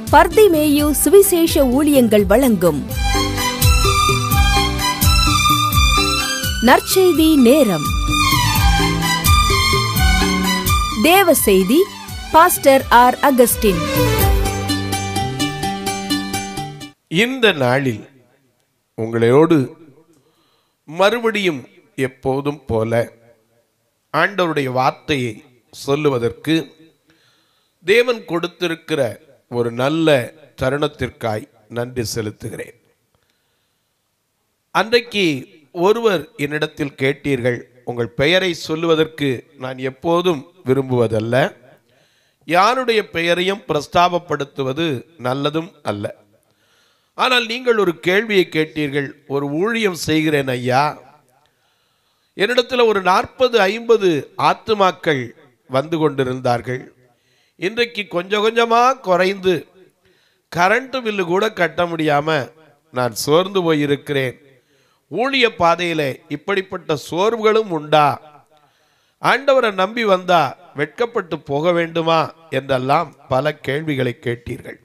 பர்திமேயு சுவிசேஷ ஊழியங்கள் வழங்கும் நற்செய்தி நேரம் தேவ செய்தி பாஸ்டர் ஆர் அகஸ்டின் இந்த நாளில் உங்களோடு மறுபடியும் எப்போதும் போல ஆண்டவருடைய வார்த்தையை சொல்லுவதற்கு தேவன் கொடுத்திருக்கிற ஒரு நல்ல தருணத்திற்காய் நன்றி செலுத்துகிறேன் அன்றைக்கு ஒருவர் என்னிடத்தில் கேட்டீர்கள் உங்கள் பெயரை சொல்லுவதற்கு நான் எப்போதும் விரும்புவதல்ல யாருடைய பெயரையும் பிரஸ்தாபப்படுத்துவது நல்லதும் அல்ல ஆனால் நீங்கள் ஒரு கேள்வியை கேட்டீர்கள் ஒரு ஊழியம் செய்கிறேன் ஐயா என்னிடத்தில் ஒரு நாற்பது ஐம்பது ஆத்துமாக்கள் வந்து கொண்டிருந்தார்கள் இன்றைக்கு கொஞ்சம் கொஞ்சமாக குறைந்து கரண்ட் பில்லு கூட கட்ட முடியாம நான் சோர்ந்து போயிருக்கிறேன் ஊழிய பாதையில இப்படிப்பட்ட சோர்வுகளும் உண்டா ஆண்டவரை நம்பி வந்தா வெட்கப்பட்டு போக வேண்டுமா என்றெல்லாம் பல கேள்விகளை கேட்டீர்கள்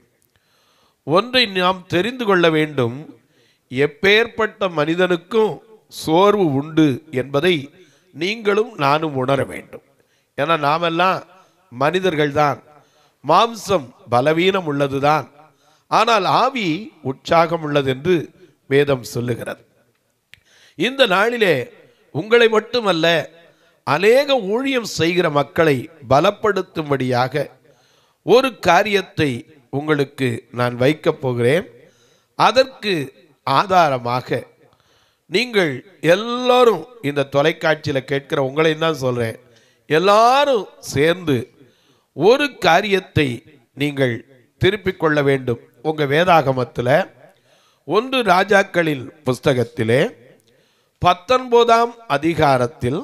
ஒன்றை நாம் தெரிந்து கொள்ள வேண்டும் எப்பேற்பட்ட மனிதனுக்கும் சோர்வு உண்டு என்பதை நீங்களும் நானும் உணர வேண்டும் ஏன்னா நாமெல்லாம் மனிதர்கள்தான் மாம்சம் பலவீனம் உள்ளதுதான் ஆனால் ஆவி உற்சாகம் உள்ளது என்று வேதம் சொல்லுகிறது இந்த நாளிலே உங்களை மட்டுமல்ல அநேக ஊழியம் செய்கிற மக்களை பலப்படுத்தும்படியாக ஒரு காரியத்தை உங்களுக்கு நான் வைக்கப் போகிறேன் அதற்கு ஆதாரமாக நீங்கள் எல்லாரும் இந்த தொலைக்காட்சியில் கேட்கிற உங்களையும் தான் சொல்றேன் எல்லாரும் சேர்ந்து ஒரு காரியத்தை நீங்கள் திருப்பிக் கொள்ள வேண்டும் உங்க வேதாகமத்தில் ஒன்று ராஜாக்களின் புஸ்தகத்திலே பத்தொன்பதாம் அதிகாரத்தில்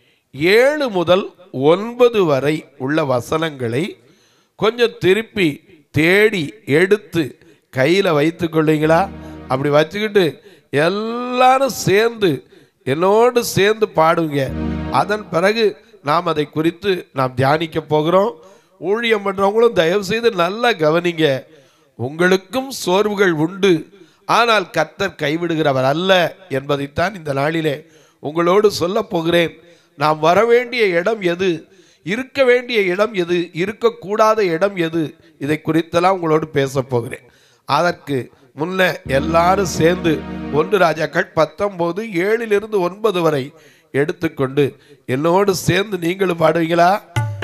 ஏழு முதல் ஒன்பது வரை உள்ள வசனங்களை கொஞ்சம் திருப்பி தேடி எடுத்து கையில் வைத்து கொள்ளுங்களா அப்படி வச்சுக்கிட்டு எல்லாரும் சேர்ந்து என்னோடு சேர்ந்து பாடுங்க அதன் பிறகு நாம் அதை குறித்து நாம் தியானிக்க போகிறோம் ஊழியம் பண்றவங்களும் தயவு செய்து நல்லா கவனிங்க உங்களுக்கும் சோர்வுகள் உண்டு ஆனால் கர்த்தர் கைவிடுகிறவர் அல்ல என்பதைத்தான் இந்த நாளிலே உங்களோடு சொல்ல போகிறேன் நாம் வர வேண்டிய இடம் எது இருக்க வேண்டிய இடம் எது இருக்கக்கூடாத இடம் எது இதை குறித்தெல்லாம் உங்களோடு பேச போகிறேன் அதற்கு முன்ன எல்லாரும் சேர்ந்து ஒன்று ராஜாக்கள் பத்தொன்பது ஏழிலிருந்து ஒன்பது வரை எடுத்துக்கொண்டு என்னோடு சேர்ந்து நீங்களும் பாடுவீங்களா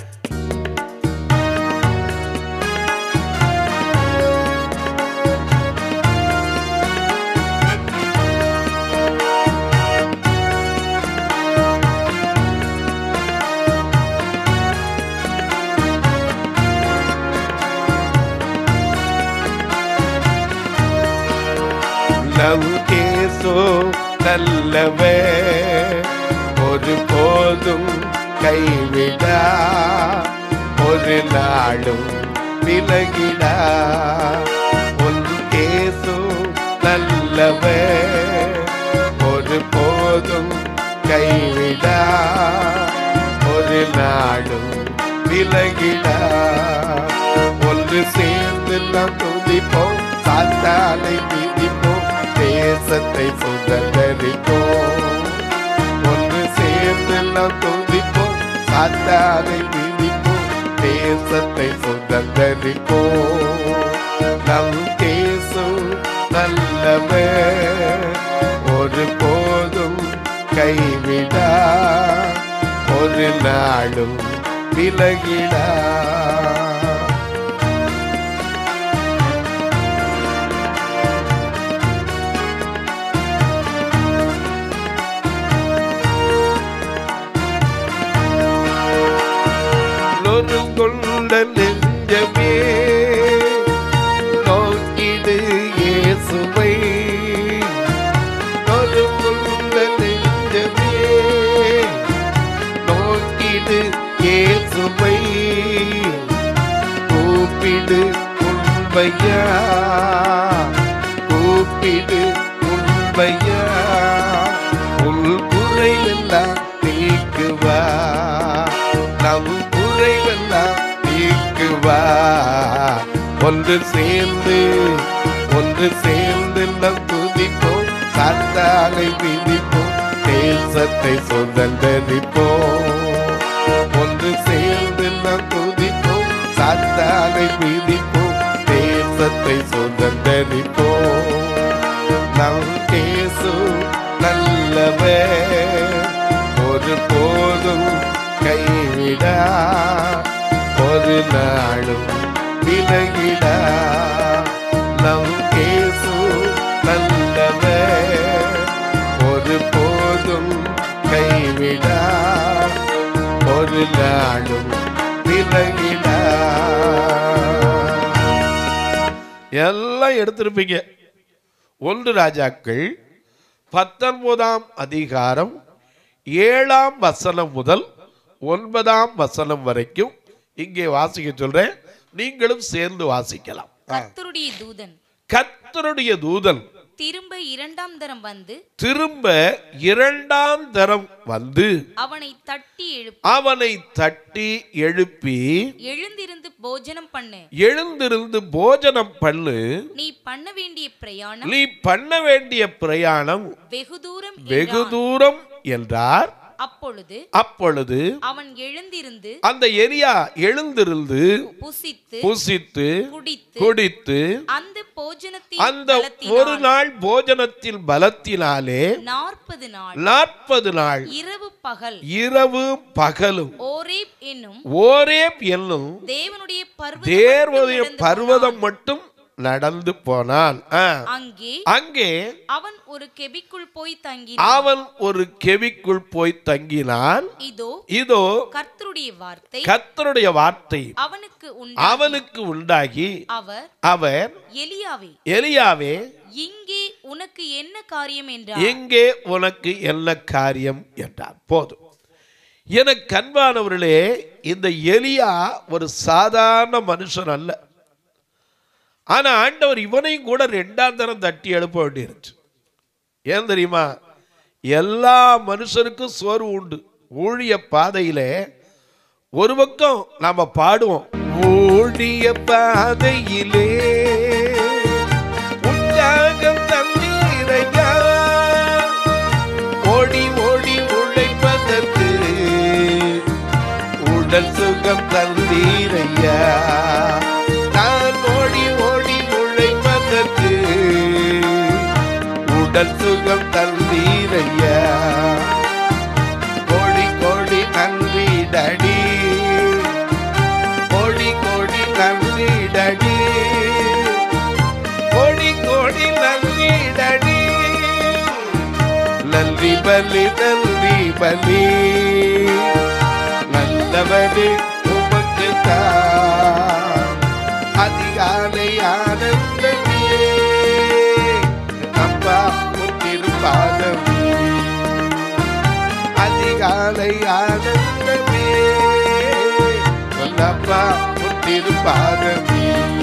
நம் கேசோ நல்லவே ஒரு போதும் கைவிடா ஒரு நாளும் விலகிடா உன் கேசோ நல்லவே ஒரு போதும் கைவிடா ஒரு நாளும் விலகிடா ஒன்று சேர்ந்து நாம் துதிப்போம் சாத்தானை மிதிப்போம் தேசத்தை சுதந்தரிப்போம் ஒன்று சேர்ந்து நாம் துதிப்போம் சாத்தானை மிதிப்போம் தேசத்தை சுதந்தரிப்போம் நம் தேசம் நல்லவே ஒரு போதும் கைவிடா ஒரு நாளும் விலகிடா நொறுங்குண்ட நெஞ்சமே நோக்கிடு இயேசுவை நொறுங்குண்ட நெஞ்சமே நோக்கிடு இயேசுவை கூப்பிடு உண்மையா கூப்பிடு உண்மையா உன் குறைவெல்லாம் நீக்குவா நம் குறைவெல்லாம் நீக்குவா ஒன்று சேர்ந்து ஒன்று சேர்ந்து நம் துதிப்போம் சாத்தானை விதிப்போம் தேசத்தை சுதந்தரிப்போம் ஒன்று சேர்ந்து நாம் துதிப்போம் சாத்தானை விதிப்போம் தேசத்தை சுதந்தரிப்போம் நம் கேசு நல்லவர் ஒரு போதும் கைவிடா ஒரு நாளும் விலகிடா நம் கேசு நல்லவர் ஒரு போதும் கைவிடா ஒரு நாளும் விலகிடா எல்லாம் எடுத்திருப்பீங்க ஒன்று ராஜாக்கள் பத்தொன்பதாம் அதிகாரம் ஏழாம் வசனம் முதல் ஒன்பதாம் வசனம் வரைக்கும் இங்கே வாசிக்க சொல்றேன் நீங்களும் சேர்ந்து வாசிக்கலாம் கர்த்தருடைய தூதன் கர்த்தருடைய தூதன் திரும்ப இரண்டாம் தரம் வந்து திரும்ப இரண்டாம் தரம் வந்து அவனை தட்டி எழுப்பி அவனை தட்டி எழுப்பி எழுந்திருந்து போஜனம் பண்ணு எழுந்திருந்து போஜனம் பண்ணு நீ பண்ண வேண்டிய பிரயாணம் நீ பண்ண வேண்டிய பிரயாணம் வெகு தூரம் வெகு என்றான். தூரம் என்றார் அப்பொழுது அப்பொழுது அவன் எழுந்திருந்து அந்த எரியா எழுந்திருந்து புசித்து புசித்து குடித்து குடித்து அந்த போஜனத்தின் அந்த ஒரு பலத்தினால் நாள் போஜனத்தில் பலத்தினாலே நாற்பது நாள் நாற்பது நாள் இரவு பகல் இரவு பகலும் ஓரேப் என்னும் ஓரேப் என்னும் தேவனுடைய பர்வதம் தேர்வதைய மட்டும் நடந்து பர்வதம் மட்டும் நடந்து போனான் ஆ. போனான். அங்கே அங்கே அவன் ஒரு கெபிக்குள் போய் தங்கி அவன் ஒரு கெவிக்குள் போய் தங்கினான் இதோ இதோ கர்த்தருடைய வார்த்தை கர்த்தருடைய வார்த்தை அவனுக்கு உண்டு அவனுக்கு உண்டாகி அவர் அவர் எலியாவே எலியாவே இங்கே உனக்கு என்ன காரியம் என்றார் எங்கே உனக்கு என்ன காரியம் என்றார் போதும் எனக்கு அன்பானவர்களே இந்த எலியா ஒரு சாதாரண மனுஷன் அல்ல ஆனா ஆண்டவர் இவனையும் கூட ரெண்டாம் தரம் தட்டி எழுப்ப வேண்டியிருச்சு ஏன் தெரியுமா எல்லா மனுஷருக்கும் சோர்வு உண்டு ஊழிய பாதையிலே ஒரு பக்கம் நாம பாடுவோம் ஊழிய பாதையிலே உற்சாகம் தண்ணீரையா ஓடி ஓடி உழைப்பதற்கு உடல் சுகம் தந்தீரையா நான் ஓடி ஓடி உழைப்பதற்கு உடல் சுகம் தந்தீரையா கோடி கோடி நன்றி டடி கோடி கோடி நன்றி டடி கோடி கோடி நன்றி டடி நன்றி பலி நன்றி பலி நல்லவனே உமக்கு தான் அதிகாலை ஆனந்தமே அப்பா முத்திருப்பாதம் அதிகாலை ஆனந்தமே சொல்லப்பா முத்திருப்பாதமே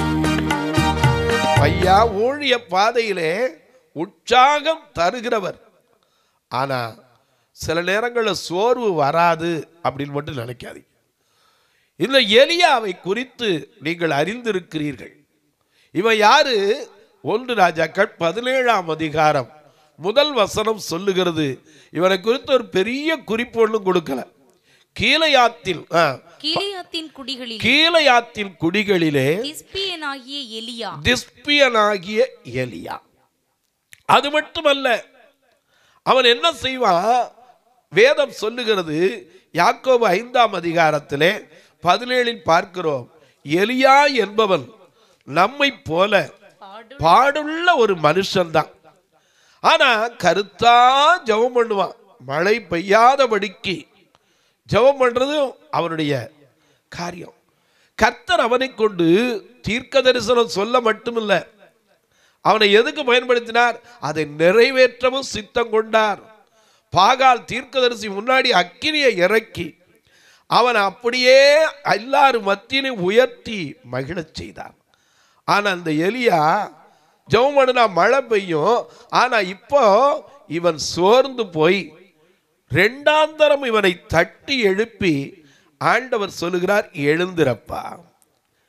ஐயா ஊழிய பாதையிலே உற்சாகம் தருகிறவர் ஆனா சில நேரங்களில் சோர்வு வராது அப்படின்னு மட்டும் நினைக்காதீங்க இந்த எலியாவை குறித்து நீங்கள் அறிந்திருக்கிறீர்கள் இவன் யாரு ஒன்று ராஜாக்கள் பதினேழாம் அதிகாரம் முதல் வசனம் சொல்லுகிறது இவனை குறித்து ஒரு பெரிய குறிப்பு ஒன்றும் கொடுக்கல கீழையாத்தில் ஆ, கீலேயாத்தின் குடிகளில் கீழையாத்தின் குடிகளிலே திஸ்பியனாகிய எலியா திஸ்பியனாகிய எலியா அது மட்டுமல்ல அவன் என்ன செய்வான் வேதம் சொல்லுகிறது யாக்கோபு ஐந்தாம் அதிகாரத்திலே பதினேழில் பார்க்கிறோம் எலியா என்பவன் நம்மை போல பாடு பாடுள்ள ஒரு மனுஷன்தான் ஆனா கருத்தா ஜெபம் பண்ணுவான் மழை பெய்யாதபடிக்கு ஜெபம் பண்றதும் அவனுடைய காரியம் கர்த்தர் அவனை கொண்டு தீர்க்க தரிசனம் சொல்ல மட்டுமில்ல அவனை எதுக்கு பயன்படுத்தினார் அதை நிறைவேற்றவும் சித்தம் கொண்டார் பாகால் தீர்க்கதரிசி முன்னாடி அக்கினியை இறக்கி அவன் அப்படியே எல்லாரும் மத்தியிலும் உயர்த்தி மகிழச் செய்தார் ஆனா அந்த எலியா ஜெபம் பண்ணுனா மழை பெய்யும் ஆனா இப்போ இவன் சோர்ந்து போய் ரெண்டாம் தரம் இவனை தட்டி எழுப்பி ஆண்டவர் சொல்லுகிறார் எழுந்திரப்பா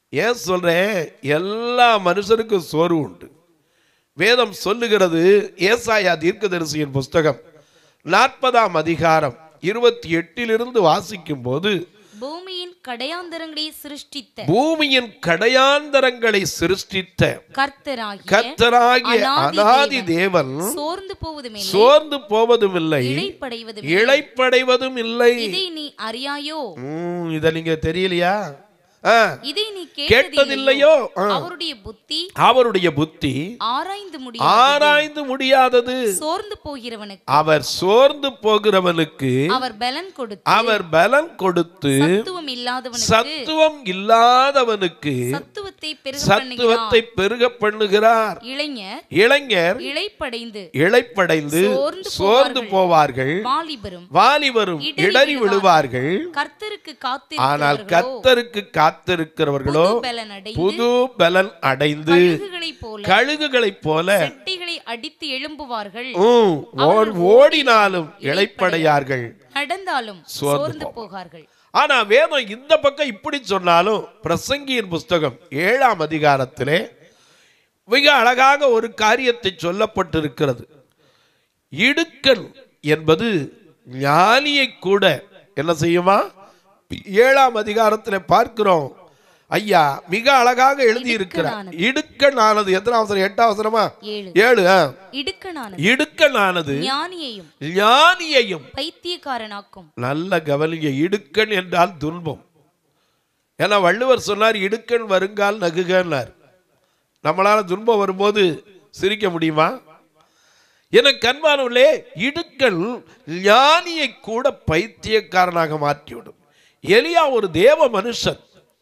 ஏன் சொல்றேன் எல்லா மனுஷருக்கும் சோர்வு உண்டு வேதம் சொல்லுகிறது ஏசாயா தீர்க்கதரிசியின் புஸ்தகம் நாற்பதாம் அதிகாரம் இருபத்தி எட்டிலிருந்து வாசிக்கும் போது பூமியின் கடையாந்தரங்களை சிருஷ்டித்த பூமியின் கடையாந்தரங்களை சிருஷ்டித்த கர்த்தராகிய கர்த்தராகிய அநாதி அனாதி தேவன் சோர்ந்து போவதுமில்லை சோர்ந்து போவதும் இல்லை இழைப்படைவதும் இழைப்படைவதும் இல்லை இதை நீ அறியாயோ ம், இத நீங்க தெரியலையா ஆ, இதை நீ கேட்டதில்லையோ ஆ. அவருடைய புத்தி அவருடைய புத்தி ஆராய்ந்து முடியும் ஆராய்ந்து முடியாதது சோர்ந்து போகிறவனுக்கு அவர் சோர்ந்து போகிறவனுக்கு அவர் பலன் கொடுத்து அவர் பலன் கொடுத்து சத்துவம் இல்லாதவனுக்கு சத்துவம் இல்லாதவனுக்கு சத்துவத்தை பெருக சத்துவத்தை பெருக பண்ணுகிறார் இளைஞர் இளைஞர் இழைப்படைந்து இழைப்படைந்து சோர்ந்து சோர்ந்து போவார்கள் வாலிபரும் வாலிபரும் இடறி இடறி விழுவார்கள் கர்த்தருக்கு ஆனால் காத்திருக்கிறவர்களோ கர்த்தருக்கு காத்திருக்கிறவர்களோ புது பலன் அடைந்து புது பலன் அடைந்து கழுகுகளைப் போல கழுகுகளைப் போல செட்டிகளை அடித்து எழும்புவார்கள் ம், ஓ- ஓடினாலும் இழைப்படையார்கள் நடந்தாலும் சோர்ந்து சோர்ந்து போகார்கள் ஆனா வேதம் இந்த பக்கம் இப்படி சொன்னாலும் பிரசங்கியின் புஸ்தகம் ஏழாம் அதிகாரத்திலே மிக அழகாக ஒரு காரியத்தை சொல்லப்பட்டிருக்கிறது இடுக்கண் என்பது ஞானியை கூட என்ன செய்யுமா ஏழாம் அதிகாரத்தில் பார்க்கிறோம் ஐயா மிக அழகாக எழுதி இருக்கிறார் இடுக்கண் ஆனது எத்தனை அவசரம் எட்டாம் அவசரமா ஏழு ஏழு ஆ. இடுக்கணானது இடுக்கண் ஆனது ஞானியையும் ஞானியையும் பைத்தியக்காரனாக்கும் நல்ல கவனிங்க இடுக்கண் என்றால் துன்பம் ஏன்னா வள்ளுவர் சொன்னார் இடுக்கண் வருங்கால் நகுகன்னார் நம்மளால துன்பம் வரும்போது சிரிக்க முடியுமா என கண்மானவர்களே இடுக்கண் ஞானியை கூட பைத்தியக்காரனாக மாற்றிவிடும் எலியா ஒரு தேவ மனுஷன்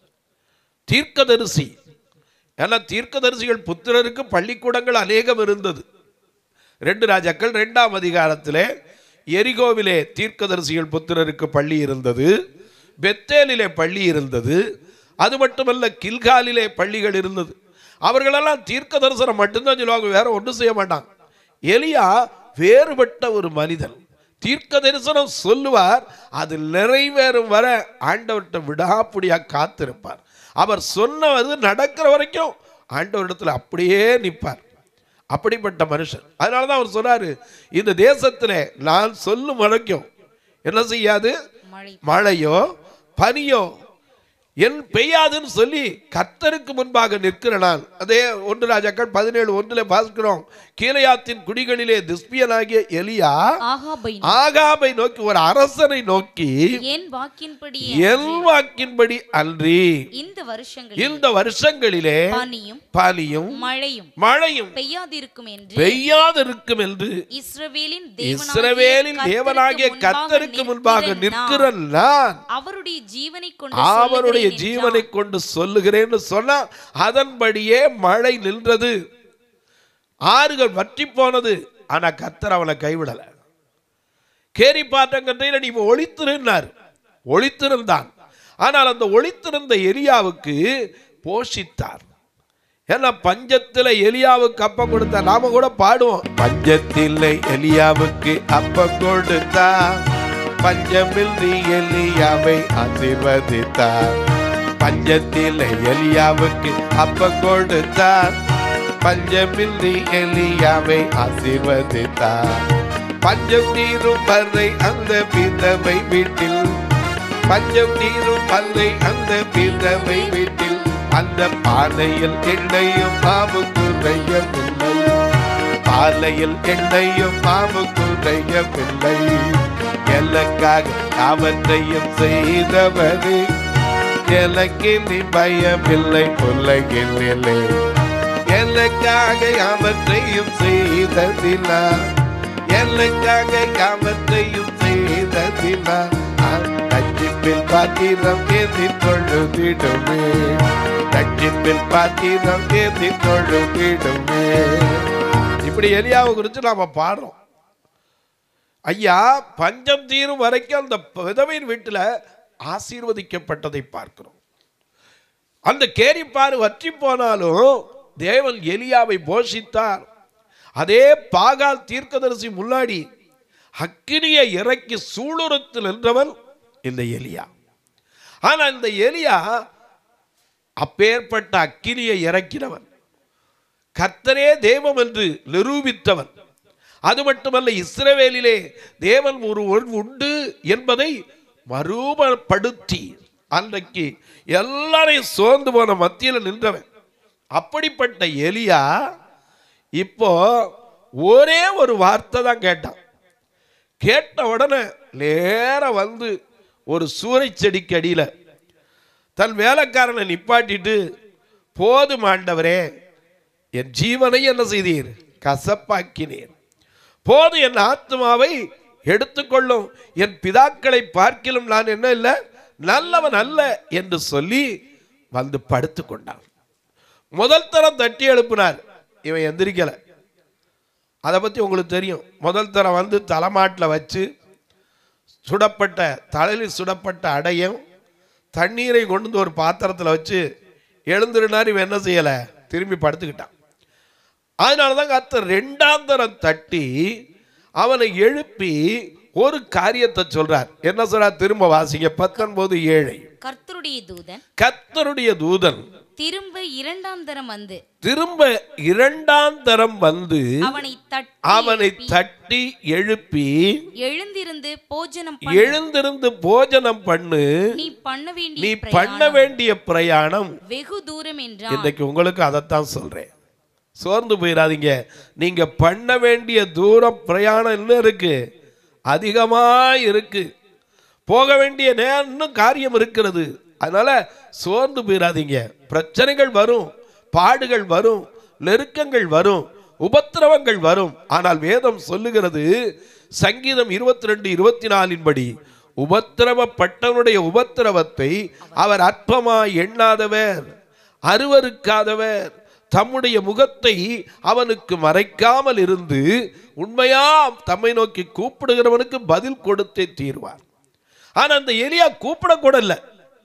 தீர்க்கதரிசி ஏன்னா தீர்க்கதரிசிகள் புத்திரருக்கு பள்ளிக்கூடங்கள் அநேகம் இருந்தது ரெண்டு ராஜாக்கள் ரெண்டாம் அதிகாரத்திலே எரிகோவிலே தீர்க்கதரிசிகள் புத்திரருக்கு பள்ளி இருந்தது பெத்தேலிலே பள்ளி இருந்தது அது மட்டுமல்ல கில்காலிலே பள்ளிகள் இருந்தது அவர்களெல்லாம் தீர்க்க தரிசனம் மட்டும்தான் சொல்லுவாங்க வேற ஒன்றும் செய்ய மாட்டாங்க எலியா வேறுபட்ட ஒரு மனிதன் தீர்க்க தரிசனம் சொல்லுவார் அது நிறைவேறும் வர ஆண்டவர்கிட்ட விடாப்புடியா காத்திருப்பார் அவர் சொன்னது நடக்கிற வரைக்கும் ஆண்டவரிடத்துல அப்படியே நிற்பார் அப்படிப்பட்ட மனுஷன் அதனால தான் அவர் சொல்றாரு இந்த தேசத்துல நான் சொல்லும் வரைக்கும் என்ன செய்யாது மழை மழையோ பனியோ என் பெய்யாதுன்னு சொல்லி கர்த்தருக்கு முன்பாக நிற்கிற நான் அதே ஒன்று ராஜாக்கள் பதினேழு ஒன்றில் பார்க்கிறோம் கீழையாத்தின் குடிகளிலே திஸ்பியனாகிய எலியா ஆகாபை ஆகாபை நோக்கி ஒரு அரசனை நோக்கி என் வாக்கின்படி என் வாக்கின்படி அன்றி இந்த வருஷங்களில் இந்த வருஷங்களிலே பனியும் பனியும் மழையும் மழையும் பெய்யாதிருக்கும் என்று பெய்யாதிருக்கும் என்று இஸ்ரவேலின் இஸ்ரவேலின் தேவனாகிய கர்த்தருக்கு முன்பாக நிற்கிற நான் அவருடைய ஜீவனை கொண்டு அவருடைய சொல்லுகிறேன் ஜீவனை கொண்டு சொல்லுகிறேன்னு சொன்னா அதன்படியே மழை நின்றது ஆறுகள் வற்றி போனது ஆனா கர்த்தர் அவனை கைவிடல கேரி பாட்டங்கன்றையில நீ ஒளித்திருந்தார் ஒளித்திருந்தான் ஆனால் அந்த ஒளித்திருந்த எலியாவுக்கு போஷித்தார் ஏன்னா பஞ்சத்துல எலியாவுக்கு அப்பம் கொடுத்தா நாம கூட பாடுவோம் பஞ்சத்தில் எலியாவுக்கு அப்பம் கொடுத்தா பஞ்சமின்றி எலியாவை ஆசீர்வதித்தார் பஞ்சத்தில் எலியாவுக்கு அப்பம் கொடுத்தார் பஞ்சமின்றி எலியாவை ஆசீர்வதித்தார் பஞ்சம் தீரும் வரை அந்த விதவை வீட்டில் பஞ்சம் தீரும் வரை அந்த விதவை வீட்டில் அந்த பானையில் எண்ணெயும் மாவு குறையவில்லை பாலையில் எண்ணெயும் மாவு குறையவில்லை எனக்காக அவற்றையும் செய்தவரே எனக்கு நீ பயமில்லை உலகில் இல்லை எனக்காக அவற்றையும் செய்ததிலா எனக்காக அவற்றையும் செய்ததிலா ரட்சிப்பில் பாத்திரம் ஏந்தி தொழுதிடுமே ரட்சிப்பில் பாத்திரம் ஏந்தி தொழுதிடுமே இப்படி எலியாவை குறித்து நாம பாடுறோம் ஐயா பஞ்சம் தீரும் வரைக்கும் அந்த விதவையின் வீட்டுல ஆசீர்வதிக்கப்பட்டதை பார்க்கிறோம் அந்த கேரிப்பாறு வற்றி போனாலும் தேவன் எலியாவை போஷித்தார் அதே பாகால் தீர்க்கதரிசி முன்னாடி அக்கினியை இறக்கி சூளுரத்தில் நின்றவன் இந்த எலியா ஆனா இந்த எலியா அப்பேற்பட்ட அக்கினியை இறக்கினவன் கர்த்தரே தெய்வம் என்று நிரூபித்தவன் அது மட்டுமல்ல இஸ்ரவேலிலே தேவன் ஒருவன் உண்டு என்பதை மறுபடுத்தி அன்றைக்கு எல்லாரையும் சோர்ந்து போன மத்தியில் நின்றவன் அப்படிப்பட்ட எலியா இப்போ ஒரே ஒரு வார்த்தை தான் கேட்டான் கேட்ட உடனே நேர வந்து ஒரு சூறை செடிக்கு அடியில் தன் வேலைக்காரனை நிப்பாட்டிட்டு போதும் ஆண்டவரே என் ஜீவனை என்ன செய்தீர் கசப்பாக்கினீர் போது என் ஆத்மாவை எடுத்துக்கொள்ளும் என் பிதாக்களை பார்க்கிலும் நான் என்ன இல்லை நல்லவன் அல்ல என்று சொல்லி வந்து படுத்து கொண்டான் முதல் தரம் தட்டி எழுப்பினார் இவன் எந்திரிக்கல அதை பற்றி உங்களுக்கு தெரியும் முதல் தரம் வந்து தலைமாட்டில் வச்சு சுடப்பட்ட தலையில் சுடப்பட்ட அடையும் தண்ணீரை கொண்டு வந்து ஒரு பாத்திரத்தில் வச்சு எழுந்திருனார் இவன் என்ன செய்யலை திரும்பி படுத்துக்கிட்டான் அதனால தான் கர்த்தர் ரெண்டாம் தரம் தட்டி அவனை எழுப்பி ஒரு காரியத்தை சொல்றார் என்ன சொல்றார் திரும்ப வாசிங்க பத்தொன்பது ஏழை கர்த்தருடைய தூதன் கர்த்தருடைய தூதன் திரும்ப இரண்டாம் தரம் வந்து திரும்ப இரண்டாம் தரம் வந்து அவனை தட்டி அவனை எழுப்பி, தட்டி எழுப்பி எழுந்திருந்து போஜனம் பண்ணு. எழுந்திருந்து போஜனம் பண்ணு நீ பண்ண நீ வேண்டிய பண்ண பிரயாணம் வேண்டிய பிரயாணம் வெகு தூரம் என்றான் இன்றைக்கு உங்களுக்கு அதைத்தான் சொல்றேன் சோர்ந்து போயிடாதீங்க நீங்க பண்ண வேண்டிய தூரம் பிரயாணம் இன்னும் இருக்கு அதிகமா இருக்கு போக வேண்டிய நேரம் இன்னும் காரியம் இருக்கிறது அதனால சோர்ந்து போயிடாதீங்க பிரச்சனைகள் வரும் பாடுகள் வரும் நெருக்கங்கள் வரும் உபத்திரவங்கள் வரும் ஆனால் வேதம் சொல்லுகிறது சங்கீதம் இருபத்தி ரெண்டு இருபத்தி நாலின் படி உபத்திரவப்பட்டவனுடைய உபத்திரவத்தை அவர் அற்பமாய் எண்ணாதவர் அருவருக்காதவர் தம்முடைய முகத்தை அவனுக்கு மறைக்காமல் இருந்து உண்மையா தம்மை நோக்கி கூப்பிடுகிறவனுக்கு பதில் கொடுத்தே தீர்வார் ஆனா அந்த எலியா கூப்பிடக்கூட இல்லை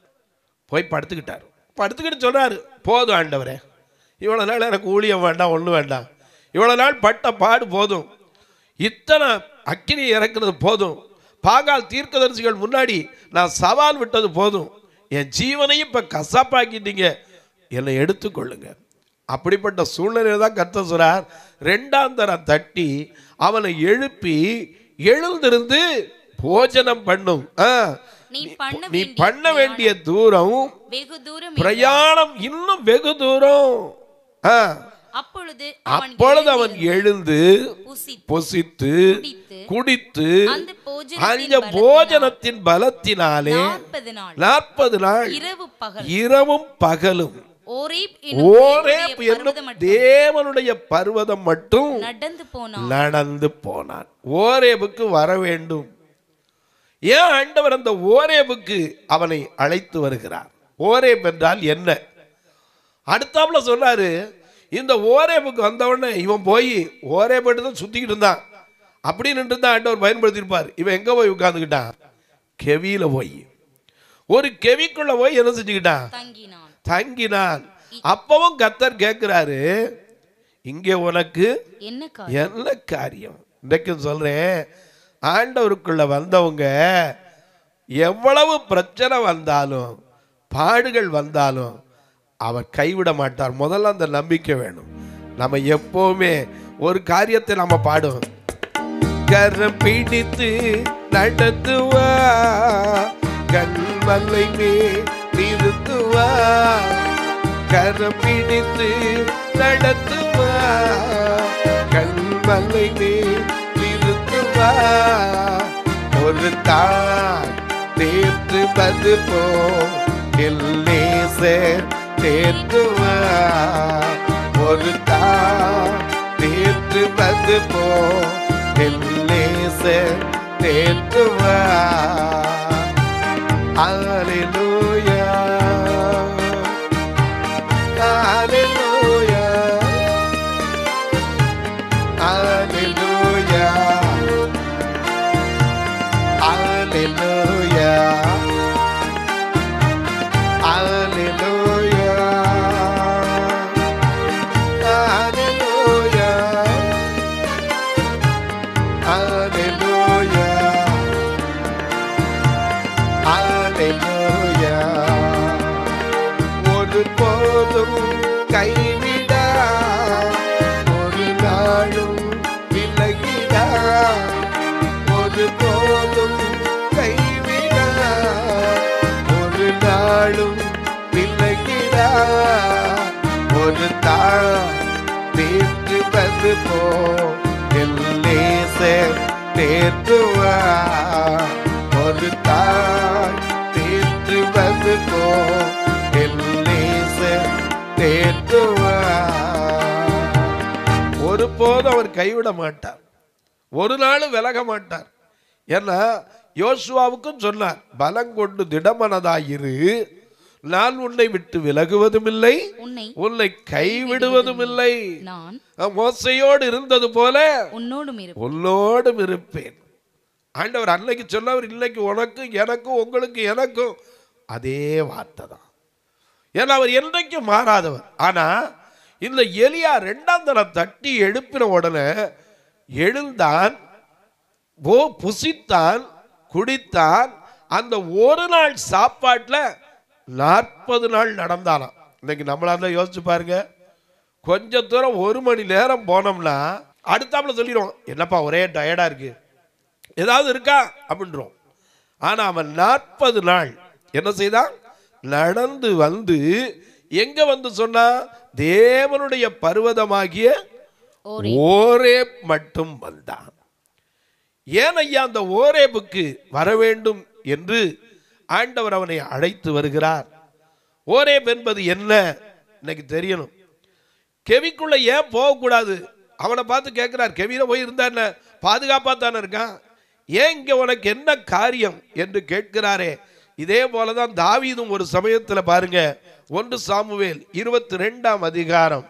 போய் படுத்துக்கிட்டார் படுத்துக்கிட்டு சொல்றாரு போதும் ஆண்டவரே இவ்வளோ நாள் எனக்கு ஊழியம் வேண்டாம் ஒன்றும் வேண்டாம் இவ்வளோ நாள் பட்ட பாடு போதும் இத்தனை அக்கினி இறக்குறது போதும் பாகால் தீர்க்கதரிசிகள் முன்னாடி நான் சவால் விட்டது போதும் என் ஜீவனையும் இப்போ கசாப்பாக்கிட்டீங்க என்னை எடுத்துக்கொள்ளுங்க அப்படிப்பட்ட சூழ்நிலையில தான் கர்த்தர் சொல்றார் ரெண்டாம் தரம் தட்டி அவனை எழுப்பி எழுந்திருந்து போஜனம் பண்ணும் ஆ, நீ பண்ண நீ வேண்டிய பண்ண வேண்டிய தூரம் வெகு தூரம் பிரயாணம் இன்னும் வெகு தூரம் ஆ, அப்பொழுது அவன் அப்பொழுது அவன் எழுந்து புசித்து பொசித்து குடித்து குடித்து அந்த அந்த போஜனத்தின் போஜனத்தின் பலத்தினாலே நாற்பது நாள் நாற்பது நாள் இரவு பகல் இரவும் பகலும் ஓரேப் ஓரேப் என்னும் என்னும் பர்வதம் மட்டும் தேவனுடைய பர்வதம் மட்டும் நடந்து போனான் நடந்து போனான் ஓரேபுக்கு வர வேண்டும் ஏன் ஆண்டவர் அந்த ஓரேபுக்கு அவனை அழைத்து வருகிறார் ஓரேப் என்றால் என்ன அடுத்தாப்புல சொன்னாரு இந்த ஓரேபுக்கு வந்த உடனே இவன் போய் ஓரேபட்டு தான் சுத்திக்கிட்டு இருந்தான் அப்படி நின்று தான் ஆண்டவர் பயன்படுத்தியிருப்பார் இவன் எங்க போய் உட்கார்ந்துக்கிட்டான் கெவியில போய் ஒரு கெவிக்குள்ள போய் என்ன செஞ்சுக்கிட்டான் தங்கினான் தங்கினான் அப்பவும் கத்தர் கேட்கிறாரு இங்கே உனக்கு என்ன காரியம் என்ன காரியம் இன்றைக்கு சொல்றேன் ஆண்டவருக்குள்ள வந்தவங்க எவ்வளவு பிரச்சனை வந்தாலும் பாடுகள் வந்தாலும் அவர் கைவிட மாட்டார் முதல்ல அந்த நம்பிக்கை வேணும் நம்ம எப்பவுமே ஒரு காரியத்தை நம்ம பாடுவோம் கரம் பிடித்து நடத்துவா கண்மலை மேல் நிறுத்துவா கரம் பிடித்து நடத்துவா கண்மலை மேல் நிறுத்துவா ஒரு தாய் தேற்றுவது போ எல்லேசர் தேற்றுவா ஒரு தாய் தேற்றுவது போ எல்லேசர் தேற்றுவா Hallelujah. Hallelujah. Hallelujah. Hallelujah. Hallelujah. Hallelujah. Hallelujah. Hallelujah. போதும் கைவிடா ஒரு நாளும் விலகிடா ஒரு போதும் கைவிடா ஒரு நாளும் விலகிடா ஒரு தாள் தேற்றுவது போ எல்லேசர் தேற்றுவா ஒரு தாள் தேற்றுவது போ எல்லேசர் தேற்றுவா ஒருபோதும் அவர் கைவிட மாட்டார் ஒரு நாளும் விலக மாட்டார் ஏன்னா யோசுவாவுக்கும் சொன்னார் பலம் கொண்டு திடமனதாயிரு நான் உன்னை விட்டு விலகுவதும் இல்லை உன்னை உன்னை கைவிடுவதும் இல்லை நான் மோசையோடு இருந்தது போல உன்னோடும் இருப்பேன் உன்னோடும் இருப்பேன் ஆண்டவர் அன்னைக்கு சொன்னவர் இன்னைக்கு உனக்கும் எனக்கும் உங்களுக்கு எனக்கும் அதே வார்த்தை தான் ஏன்னா அவர் என்றைக்கும் மாறாதவர் ஆனா இந்த எலியா ரெண்டாம் தரம் தட்டி எழுப்பின உடனே எழுந்தான் ஓ புசித்தான் குடித்தான் அந்த ஒரு நாள் சாப்பாட்டில் நாற்பது நாள் நடந்தானாம் இன்னைக்கு நம்மளா இருந்தா யோசிச்சு பாருங்க கொஞ்ச தூரம் ஒரு மணி நேரம் போனோம்னா அடுத்தாப்புல சொல்லிடுவோம் என்னப்பா ஒரே டயர்டா இருக்கு ஏதாவது இருக்கா அப்படின்றோம் ஆனா அவன் நாற்பது நாள் என்ன செய்தான் நடந்து வந்து எங்க வந்து சொன்னா தேவனுடைய பர்வதமாகிய ஓரே ஓரே மட்டும் வந்தான் ஏன் ஐயா அந்த ஓரேபுக்கு வர வேண்டும் என்று ஆண்டவர் அவனை அழைத்து வருகிறார் ஓரேப் என்பது என்ன இன்னைக்கு தெரியணும் கெவிக்குள்ள ஏன் போகக்கூடாது அவனை பார்த்து கேட்கிறார் கெவியில போய் இருந்தா என்ன பாதுகாப்பா தானே இருக்கான் ஏன் இங்க உனக்கு என்ன காரியம் என்று கேட்கிறாரே இதே போலதான் தாவீதும் ஒரு சமயத்துல பாருங்க ஒன்று சாமுவேல் இருபத்தி ரெண்டாம் அதிகாரம்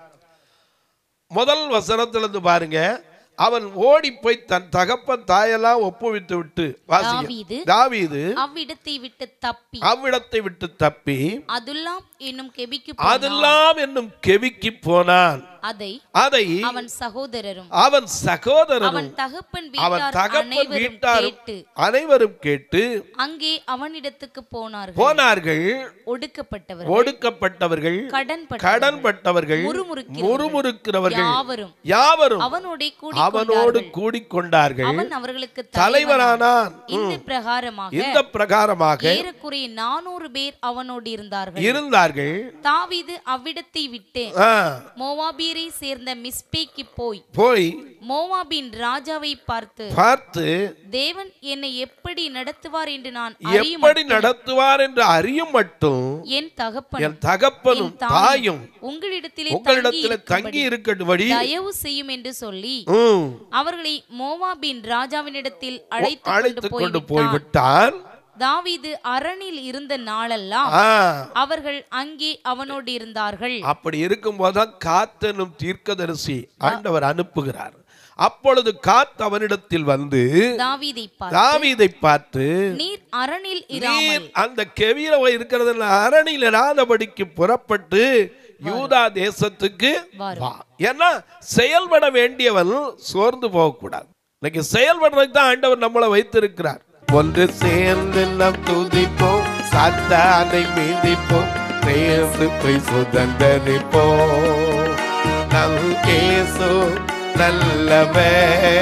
முதல் வசனத்திலிருந்து பாருங்க அவன் ஓடி போய் தன் தகப்பன் தாயெல்லாம் ஒப்புவித்து விட்டு வாசிங்க தாவீது தாவீது அவ்விடத்தை விட்டு தப்பி அவ்விடத்தை விட்டு தப்பி அதுல்லாம் என்னும் கெபிக்கு அதெல்லாம் என்னும் கெவிக்கு போனான் அதை அதை அவன் சகோதரரும் அவன் சகோதரனும் அவன் தகப்பன் அவன் வீட்டார் தகப்பன் அனைவரும் வீட்டாரும் கேட்டு அனைவரும் கேட்டு அங்கே அவனிடத்துக்கு போனார்கள் போனார்கள் ஒடுக்கப்பட்டவர் ஒடுக்கப்பட்டவர்கள் கடன்பட்டவர்கள், கடன்பட்டவர்கள் முறுமுறுக்கிறவர்கள், முறுமுறுக்கிறவர்கள் யாவரும் யாவரும் அவனோடே கூடி அவனோடு கூடிக்கொண்டார்கள் அவன் அவர்களுக்கு தலைவரானான் இந்த பிரகாரமாக இந்த பிரகாரமாக ஏறக்குறைய நானூறு பேர் அவனோடு இருந்தார்கள் இருந்தார்கள் தாவீது அவ்விடத்தை விட்டு ஆ, மோவாபியரை சேர்ந்த மிஸ்பேக்கு போய் போய் மோவாபின் ராஜாவை பார்த்து பார்த்து தேவன் என்னை எப்படி நடத்துவார் என்று நான் அறியும் எப்படி நடத்துவார் என்று அறியும் மட்டும் என் தகப்பன் என் தகப்பனும் என் தாயும் உங்களிடத்திலே உங்களிடத்தில் தங்கி தங்கி இருக்கட்டும்படி தயவு செய்யும் என்று சொல்லி ம், அவர்களை மோவாபின் ராஜாவினிடத்தில் அழைத்து அழைத்து கொண்டு கொண்டு போய்விட்டான் போய்விட்டான் தாவீது அரணில் இருந்த நாளெல்லாம் ஆ, அவர்கள் அங்கே அவனோடு இருந்தார்கள் அப்படி இருக்கும்போதுதான் காத்தனும் தீர்க்கதரிசி ஆண்டவர் அனுப்புகிறார் அப்பொழுது காத் அவனிடத்தில் வந்து தாவீதை பார்த்து தாவீதை பார்த்து நீர் அரணில் இராமல் நீர் அந்த கெவியில இருக்கிறது அரணில் இராதபடிக்கு புறப்பட்டு யூதா தேசத்துக்கு வாரும். வா ஏன்னா செயல்பட வேண்டியவன் சோர்ந்து போகக்கூடாது இன்னைக்கு செயல்படுறதுக்கு தான் ஆண்டவர் நம்மளை வைத்திருக்கிறார் ஒன்று சேர்ந்து நாம் துதிப்போம் சாத்தானை மீதிப்போம் தேசத்தை சுதந்தரிப்போம் நம் கேசு நல்லவே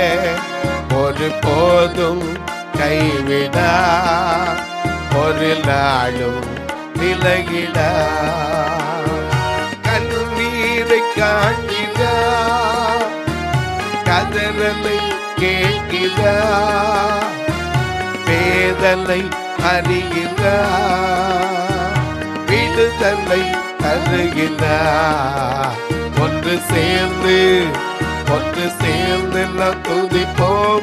ஒரு போதும் கைவிடா ஒரு நாளும் விலகிடா கண்ணீரை காண்கிறா கதறலை கேட்கிறா வேதனை அறிகிறா விடுதலை தருகிறா ஒன்று சேர்ந்து ஒன்று சேர்ந்து நாம் துதிப்போம்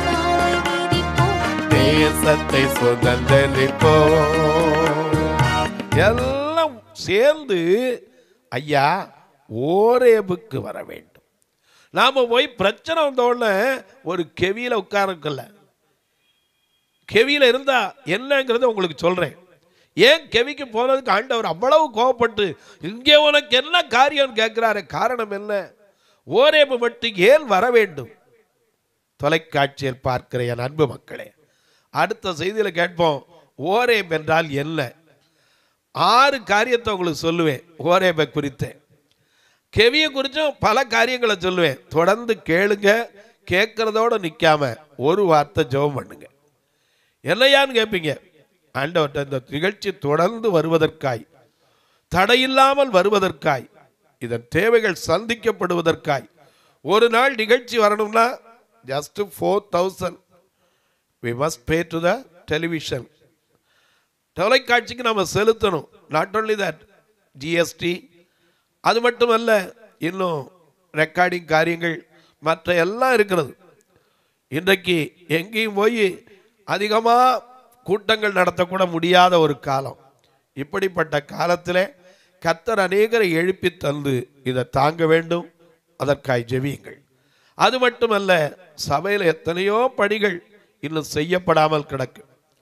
தேசத்தை சுதந்திரிப்போம் எல்லாம் சேர்ந்து ஐயா ஓரேபுக்கு வர வேண்டும் நாம போய் பிரச்சனை வந்த உடனே ஒரு கெவியில உட்காரக்கல கெவியில இருந்தா என்னங்கிறத உங்களுக்கு சொல்றேன் ஏன் கெவிக்கு போனதுக்கு ஆண்டவர் அவ்வளவு கோவப்பட்டு இங்கே உனக்கு என்ன காரியம் கேட்கிறாரு காரணம் என்ன ஓரேபு மட்டும் ஏன் வர வேண்டும் தொலைக்காட்சியில் பார்க்கிற என் அன்பு மக்களே அடுத்த செய்தியில் கேட்போம் ஓரேப் என்றால் என்ன ஆறு காரியத்தை உங்களுக்கு சொல்லுவேன் ஓரேபை குறித்து கெவியை குறித்தும் பல காரியங்களை சொல்லுவேன் தொடர்ந்து கேளுங்க கேட்கறதோட நிற்காம ஒரு வார்த்தை ஜெபம் பண்ணுங்க என்னையான்னு கேட்பீங்க ஆண்டவர்கிட்ட இந்த நிகழ்ச்சி தொடர்ந்து வருவதற்காய் தடையில்லாமல் வருவதற்காய் இதன் தேவைகள் சந்திக்கப்படுவதற்காய் ஒரு நாள் நிகழ்ச்சி வரணும்னா just four thousand we must pay to the television தொலைக்காட்சிக்கு நம்ம செலுத்தணும் நாட் only தட் ஜிஎஸ்டி அது மட்டுமல்ல இன்னும் ரெக்கார்டிங் காரியங்கள் மற்ற எல்லாம் இருக்கிறது இன்றைக்கு எங்கேயும் போய் அதிகமாக கூட்டங்கள் நடத்தக்கூட முடியாத ஒரு காலம் இப்படிப்பட்ட காலத்தில் கத்தர் அநேகரை எழுப்பி தந்து இதை தாங்க வேண்டும் அதற்காய் ஜெபியுங்கள் அது மட்டுமல்ல சபையில் எத்தனையோ பணிகள் இன்னும் செய்யப்படாமல் கிடக்கு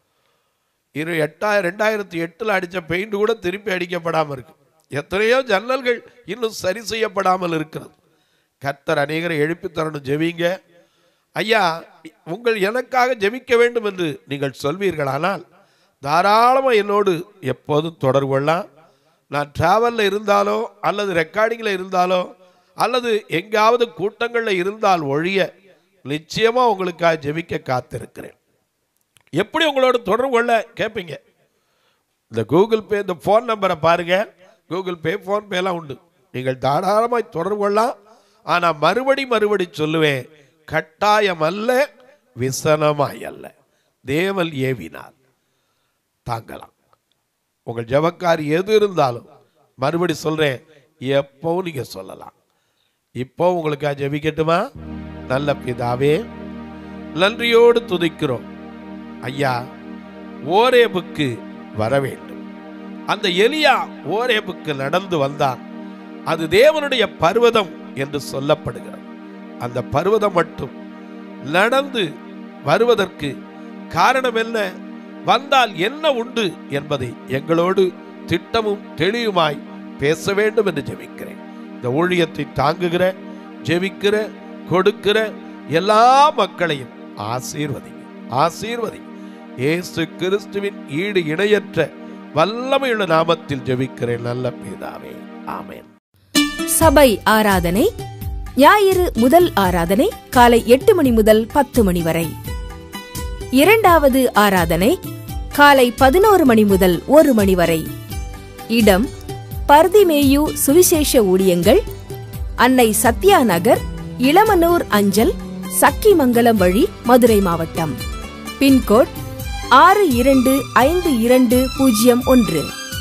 இரு எட்டாயிரம் ரெண்டாயிரத்தி எட்டில் அடித்த பெயிண்ட் கூட திருப்பி அடிக்கப்படாமல் இருக்கு எத்தனையோ ஜன்னல்கள் இன்னும் சரி செய்யப்படாமல் இருக்கிறது கர்த்தர் அநேகரை எழுப்பி தரணும் ஜெபிங்க ஐயா உங்கள் எனக்காக ஜெபிக்க வேண்டும் என்று நீங்கள் சொல்வீர்களானால் தாராளமாக என்னோடு எப்போதும் தொடர்பு கொள்ளலாம் நான் டிராவலில் இருந்தாலோ அல்லது ரெக்கார்டிங்கில் இருந்தாலோ அல்லது எங்காவது கூட்டங்களில் இருந்தால் ஒழிய நிச்சயமாக உங்களுக்காக ஜெபிக்க காத்திருக்கிறேன் எப்படி உங்களோட தொடர்பு கொள்ள கேட்பீங்க இந்த கூகுள் பே இந்த ஃபோன் நம்பரை பாருங்க கூகுள் பே ஃபோன் பேலாம் உண்டு நீங்கள் தாராளமாய் தொடர்பு கொள்ளலாம் ஆனால் மறுபடி மறுபடி சொல்லுவேன் கட்டாயம் அல்ல விசனமாய் அல்ல தேவல் ஏவினார் தாங்கலாம் உங்கள் ஜபக்காரி எது இருந்தாலும் மறுபடி சொல்றேன் எப்பவும் நீங்க சொல்லலாம் இப்போ உங்களுக்கு ஜெபிக்கட்டுமா நல்ல பிதாவே நன்றியோடு துதிக்கிறோம் ஐயா ஓரேபுக்கு வர வேண்டும் அந்த எலியா ஓரேபுக்கு நடந்து வந்தான் அது தேவனுடைய பர்வதம் என்று சொல்லப்படுகிறது அந்த பர்வதம் மட்டும் நடந்து வருவதற்கு காரணம் என்ன வந்தால் என்ன உண்டு என்பதை எங்களோடு திட்டமும் தெளிவுமாய் பேச வேண்டும் என்று ஜெபிக்கிறேன் இந்த ஊழியத்தை தாங்குகிற ஜெபிக்கிற கொடுக்கிற எல்லா மக்களையும் ஆசீர்வதிங்க ஆசீர்வதிங்க இயேசு கிறிஸ்துவின் ஈடு இணையற்ற வல்லமையுள்ள நாமத்தில் ஜெபிக்கிறேன் நல்ல பிதாவே ஆமென் சபை ஆராதனை ஞாயிறு முதல் ஆராதனை காலை எட்டு மணி முதல் பத்து மணி வரை இரண்டாவது ஆராதனை காலை பதினோரு மணி முதல் ஒரு மணி வரை இடம் பர்திமேயு சுவிசேஷ ஊழியங்கள் அன்னை சத்யா நகர் இளமனூர் அஞ்சல் சக்கிமங்கலம் வழி மதுரை மாவட்டம் பின்கோட் ஆறு இரண்டு ஐந்து இரண்டு பூஜ்ஜியம் ஒன்று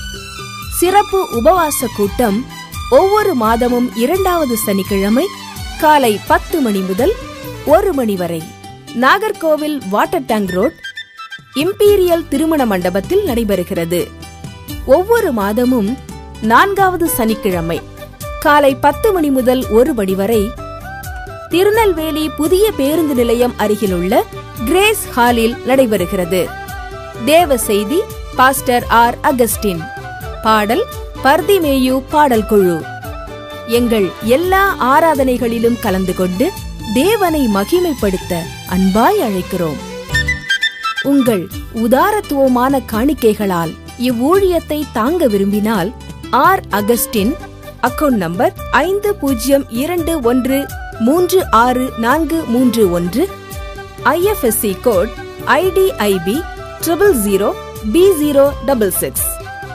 சிறப்பு உபவாச கூட்டம் ஒவ்வொரு மாதமும் இரண்டாவது சனிக்கிழமை காலை பத்து மணி முதல் ஒரு மணி வரை Nagercoil water tank road Imperial திருமண மண்டபத்தில் நடைபெறுகிறது ஒவ்வொரு மாதமும் நான்காவது சனிக்கிழமை காலை பத்து மணி முதல் ஒரு மணி வரை திருநெல்வேலி புதிய பேருந்து நிலையம் அருகிலுள்ள கிரேஸ் ஹாலில் நடைபெறுகிறது தேவ செய்தி பாஸ்டர் ஆர் அகஸ்டின் பாடல் பர்திமேயு பாடல் குழு எங்கள் எல்லா ஆராதனைகளிலும் கலந்து கொண்டு தேவனை மகிமைப்படுத்த அன்பாய் அழைக்கிறோம் உங்கள் உதாரத்துவமான காணிக்கைகளால் இவ்வூழியத்தை தாங்க விரும்பினால் ஆர் அகஸ்டின் அக்கவுண்ட் நம்பர் ஐந்து பூஜ்ஜியம் இரண்டு ஒன்று மூன்று ஆறு நான்கு மூன்று ஒன்று IFSC code IDIB triple zero B zero double six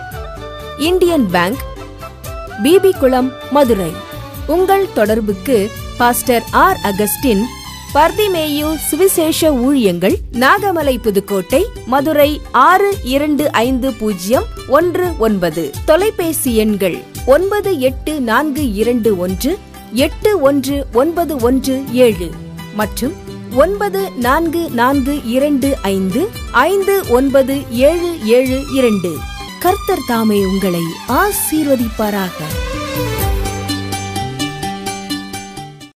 Indian bank BB Kulam Madurai உங்கள் தொடர்புக்கு பாஸ்டர் ஆர் அகஸ்டின் பர்திமேயு சுவிசேஷ ஊழியங்கள் நாகமலை புதுக்கோட்டை மதுரை ஆறு இரண்டு ஐந்து பூஜ்ஜியம் ஒன்று ஒன்பது தொலைபேசி எண்கள் ஒன்பது எட்டு நான்கு இரண்டு ஒன்று எட்டு ஒன்று ஒன்பது ஒன்று ஏழு மற்றும் ஒன்பது நான்கு நான்கு இரண்டு ஐந்து ஐந்து ஒன்பது ஏழு ஏழு இரண்டு கர்த்தர் தாமே உங்களை ஆசீர்வதிப்பாராக